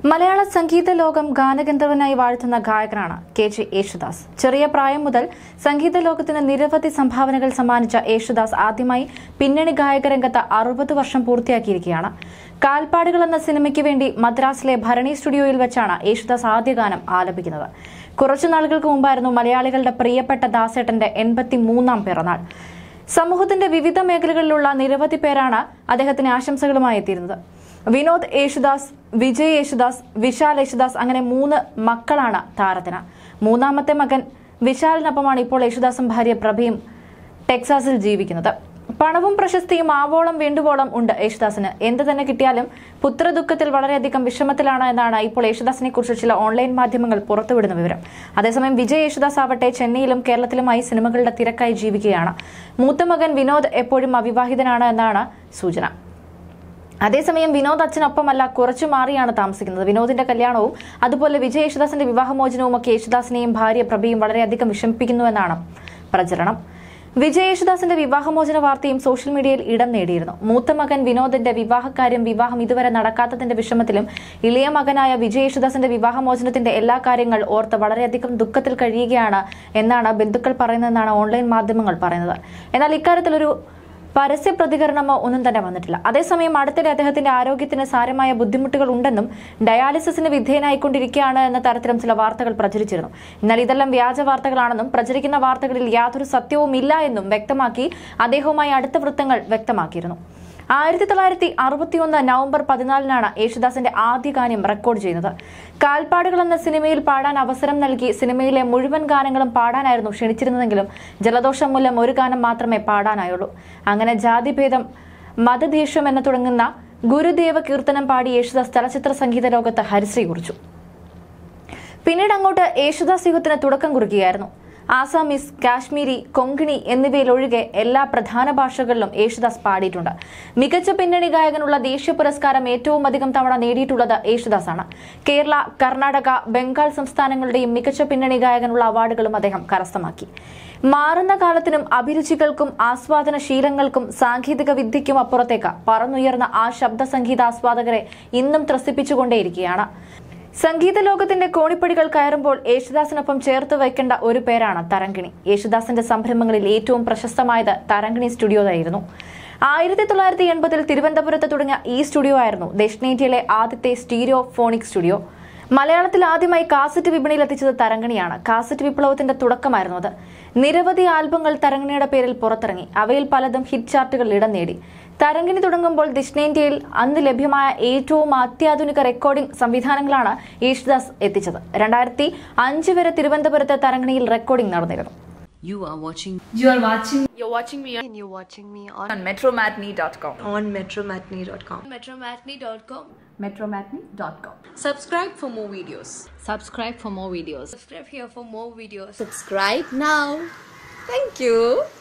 മലയാള സംഗീത ലോകം ഗാനഗന്ധർവനായി വാഴ്ത്തുന്ന ഗായകനാണ് കെ ജെ യേശുദാസ് ചെറിയ പ്രായം മുതൽ സംഗീത ലോകത്തിന് നിരവധി സംഭാവനകൾ സമ്മാനിച്ച യേശുദാസ് ആദ്യമായി പിന്നണി ഗായക രംഗത്ത് അറുപത് വർഷം പൂർത്തിയാക്കിയിരിക്കുകയാണ് കാൽപ്പാടുകൾ എന്ന സിനിമയ്ക്ക് വേണ്ടി മദ്രാസിലെ ഭരണി സ്റ്റുഡിയോയിൽ വെച്ചാണ് യേശുദാസ് ആദ്യ ഗാനം ആലപിക്കുന്നത് കുറച്ചു നാളുകൾക്ക് മുമ്പായിരുന്നു മലയാളികളുടെ പ്രിയപ്പെട്ട ദാസേട്ടന്റെ എൺപത്തി മൂന്നാം പിറന്നാൾ സമൂഹത്തിന്റെ വിവിധ മേഖലകളിലുള്ള നിരവധി പേരാണ് അദ്ദേഹത്തിന് ആശംസകളുമായി എത്തിയിരുന്നത് വിനോദ് യേശുദാസ് വിജയ് യേശുദാസ് വിശാൽ യേശുദാസ് അങ്ങനെ മൂന്ന് മക്കളാണ് താരത്തിന് മൂന്നാമത്തെ മകൻ വിശാലിനൊപ്പമാണ് ഇപ്പോൾ യേശുദാസും ഭാര്യ പ്രഭയും ടെക്സാസിൽ ജീവിക്കുന്നത് പണവും പ്രശസ്തിയും ആവോളം വേണ്ടുവോളം ഉണ്ട് യേശുദാസിന് എന്ത് തന്നെ കിട്ടിയാലും പുത്രദുഃഖത്തിൽ വളരെയധികം വിഷമത്തിലാണ് എന്നാണ് ഇപ്പോൾ യേശുദാസിനെ കുറിച്ച് ചില ഓൺലൈൻ മാധ്യമങ്ങൾ പുറത്തുവിടുന്ന വിവരം അതേസമയം വിജയ് യേശുദാസ് ആവട്ടെ ചെന്നൈയിലും കേരളത്തിലുമായി സിനിമകളുടെ തിരക്കായി ജീവിക്കുകയാണ് മൂത്ത മകൻ വിനോദ് എപ്പോഴും അവിവാഹിതനാണ് എന്നാണ് സൂചന അതേസമയം വിനോദ് അച്ഛനൊപ്പമല്ല കുറച്ചു മാറിയാണ് താമസിക്കുന്നത് വിനോദിന്റെ കല്യാണവും അതുപോലെ വിജയ് യേശുദാസിന്റെ വിവാഹമോചനവും ഒക്കെ യേശുദാസിനെയും ഭാര്യ പ്രഭയും വളരെയധികം വിഷമിപ്പിക്കുന്നുവെന്നാണ് പ്രചരണം വിജയ് യേശുദാസിന്റെ വിവാഹമോചന വാർത്തയും സോഷ്യൽ മീഡിയയിൽ ഇടം നേടിയിരുന്നു മൂത്ത മകൻ വിനോദിന്റെ വിവാഹകാര്യം വിവാഹം ഇതുവരെ നടക്കാത്തതിന്റെ വിഷമത്തിലും ഇളയ മകനായ വിജയ് യേശുദാസിന്റെ വിവാഹമോചനത്തിന്റെ എല്ലാ കാര്യങ്ങൾ ഓർത്ത് വളരെയധികം ദുഃഖത്തിൽ കഴിയുകയാണ് എന്നാണ് ബന്ധുക്കൾ പറയുന്നതെന്നാണ് ഓൺലൈൻ മാധ്യമങ്ങൾ പറയുന്നത് എന്നാൽ ഇക്കാര്യത്തിലൊരു പരസ്യ പ്രതികരണമോ ഒന്നും തന്നെ വന്നിട്ടില്ല അതേസമയം അടുത്തിടെ അദ്ദേഹത്തിന്റെ ആരോഗ്യത്തിന് സാരമായ ബുദ്ധിമുട്ടുകൾ ഉണ്ടെന്നും ഡയാലിസിസിന് വിധേയനായിക്കൊണ്ടിരിക്കുകയാണ് എന്ന തരത്തിലും ചില വാർത്തകൾ പ്രചരിച്ചിരുന്നു എന്നാൽ ഇതെല്ലാം വ്യാജ വാർത്തകളാണെന്നും പ്രചരിക്കുന്ന വാർത്തകളിൽ യാതൊരു സത്യവും ഇല്ല എന്നും വ്യക്തമാക്കി അദ്ദേഹവുമായി അടുത്ത വൃത്തങ്ങൾ വ്യക്തമാക്കിയിരുന്നു ആയിരത്തി തൊള്ളായിരത്തി അറുപത്തിയൊന്ന് നവംബർ പതിനാലിനാണ് യേശുദാസിന്റെ ആദ്യ ഗാനം റെക്കോർഡ് ചെയ്യുന്നത് കാൽപ്പാടുകൾ എന്ന സിനിമയിൽ പാടാൻ അവസരം നൽകി സിനിമയിലെ മുഴുവൻ ഗാനങ്ങളും പാടാനായിരുന്നു ക്ഷണിച്ചിരുന്നതെങ്കിലും ജലദോഷം മൂലം ഒരു ഗാനം മാത്രമേ പാടാനായുള്ളൂ അങ്ങനെ ജാതിഭേദം മതദേഷ്യം എന്ന് തുടങ്ങുന്ന ഗുരുദേവ കീർത്തനം പാടി യേശുദാസ് ചലച്ചിത്ര സംഗീത ലോകത്ത് ഹരിശ്രീ കുറിച്ചു പിന്നീട് അങ്ങോട്ട് യേശുദാസ് യുഗത്തിന് തുടക്കം കുറിക്കുകയായിരുന്നു ആസാമീസ് കാശ്മീരി കൊങ്കിണി എന്നിവയിലൊഴികെ എല്ലാ പ്രധാന ഭാഷകളിലും യേശുദാസ് പാടിയിട്ടുണ്ട് മികച്ച പിന്നണി ഗായകനുള്ള ദേശീയ പുരസ്കാരം ഏറ്റവും അധികം തവണ നേടിയിട്ടുള്ളത് യേശുദാസ് ആണ് കേരള കർണാടക ബംഗാൾ സംസ്ഥാനങ്ങളുടെയും മികച്ച പിന്നണി ഗായകനുള്ള അവാർഡുകളും അദ്ദേഹം കരസ്ഥമാക്കി മാറുന്ന കാലത്തിനും അഭിരുചികൾക്കും ആസ്വാദന ശീലങ്ങൾക്കും സാങ്കേതിക വിദ്യയ്ക്കും അപ്പുറത്തേക്ക് പറന്നുയർന്ന ആ ശബ്ദ സംഗീതാസ്വാദകരെ ഇന്നും ത്രസിപ്പിച്ചുകൊണ്ടേയിരിക്കുകയാണ് സംഗീത ലോകത്തിന്റെ കോണിപ്പടികൾ കയറുമ്പോൾ യേശുദാസിനൊപ്പം ചേർത്ത് വയ്ക്കേണ്ട ഒരു പേരാണ് തരങ്കിണി യേശുദാസിന്റെ സംരംഭങ്ങളിൽ ഏറ്റവും പ്രശസ്തമായത് തരങ്കിണി സ്റ്റുഡിയോ ആയിരുന്നു ആയിരത്തി തൊള്ളായിരത്തി എൺപതിൽ തിരുവനന്തപുരത്ത് തുടങ്ങിയ ഈ സ്റ്റുഡിയോ ആയിരുന്നു ദക്ഷിണേന്ത്യയിലെ ആദ്യത്തെ സ്റ്റീരിയോ ഫോണിക് സ്റ്റുഡിയോ മലയാളത്തിൽ ആദ്യമായി കാസറ്റ് വിപണിയിൽ എത്തിച്ചത് തരങ്കിണിയാണ് കാസറ്റ് വിപ്ലവത്തിന്റെ തുടക്കമായിരുന്നു അത് നിരവധി ആൽബങ്ങൾ തരങ്കിണിയുടെ പേരിൽ പുറത്തിറങ്ങി അവയിൽ പലതും ഹിറ്റ് ചാർട്ടുകൾ ഇടം നേടി തരങ്കിണി തുടങ്ങുമ്പോൾ ദക്ഷിണേന്ത്യയിൽ അന്ന് ലഭ്യമായ ഏറ്റവും അത്യാധുനിക റെക്കോർഡിംഗ് സംവിധാനങ്ങളാണ് യേശുദാസ് എത്തിച്ചത് രണ്ടായിരത്തി അഞ്ച് വരെ തിരുവനന്തപുരത്തെ തരങ്കിണിയിൽ റെക്കോർഡിംഗ് നടന്നിരുന്നു You are watching You are watching You're watching me on, and you're watching me on, on metromatney.com. on metromatney.com. Metromatney.com. metromatney.com. Subscribe for more videos. Subscribe for more videos. Subscribe here for more videos. Subscribe now. Thank you.